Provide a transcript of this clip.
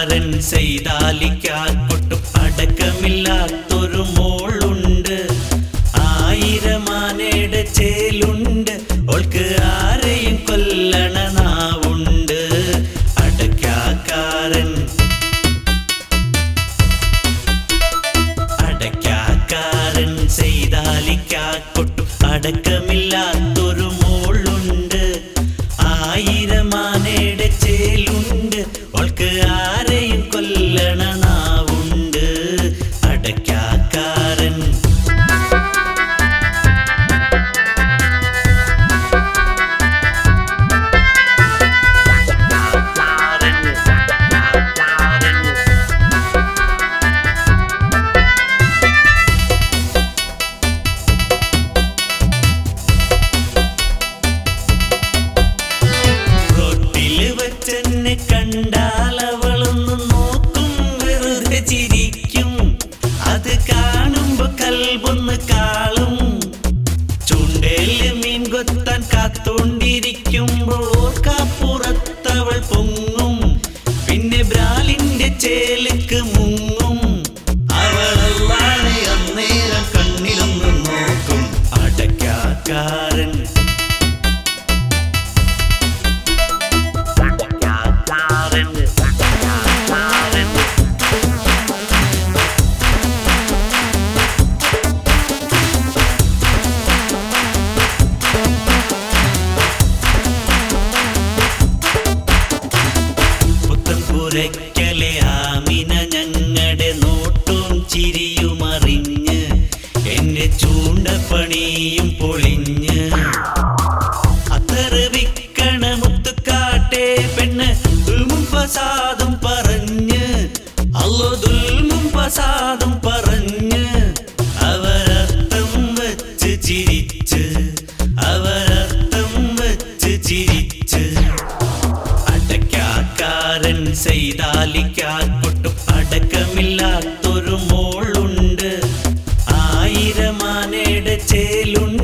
അടയ്ക്കാക്കാരൻ ചെയ്താലിക്കാക്കൊട്ടും അടക്കമില്ലാത്തൊരു മോളുണ്ട് ആയിരമാനയുടെ ചേലുണ്ട് ഓൾക്ക് ആരെയും കൊല്ലണ നാവുണ്ട് അടയ്ക്കാക്കാരൻ അടയ്ക്കാക്കാരൻ ചെയ്താലിക്കാക്കൊട്ടും അടക്കമില്ലാത്തൊരു മോളുണ്ട് ആയിരമാനയുടെ ചേലുണ്ട് ഓൾക്ക് ആരെയും കൊല്ലണ നാവുണ്ട് അടയ്ക്കാക്കാരൻ റോട്ടില് വെച്ചെന്നെ കണ്ടാൽ അവളൊന്ന് നോക്കും വെറുതെ ചിരിക്കും അത് കാണുമ്പോ കൽബൊന്ന് കാളും ചുണ്ടേല് മീൻ കൊത്താൻ കാത്തോണ്ടിരിക്കുമ്പോ ഓർക്കാപ്പുറത്തവൾ പൊങ്ങും പിന്നെ ബ്രാലിന്റെ ചേലുക്ക് മുങ്ങും അവളല്ലാതെ അന്നേരം കണ്ണിലൊന്ന് നോക്കും അടയ്ക്കാക്കാരൻ പുത്തൻപുരയ്ക്കലെ ആമിന ഞങ്ങളുടെ നോട്ടും ചിരിയും അറിഞ്ഞ് എന്റെ ചൂണ്ടപ്പണിയും പൊളിഞ്ഞ് അത്തരവിക്കണ മുത്തുക്കാട്ടെ പെണ്ണ് ദുൽമും പസാദും പറഞ്ഞ് അല്ലോ ദുൽമും പസാദും പറഞ്ഞ് അവരർത്ഥം വെച്ച് ചിരിച്ച് അവരർത്ഥം വെച്ച് ചിരിച്ച് അടയ്ക്കാക്കാരൻ ചെയ്താലിക്കാക്കൊട്ടും അടക്കമില്ലാത്തൊരു മോളുണ്ട് ആയിരമാനയുടെ ചേലുണ്ട്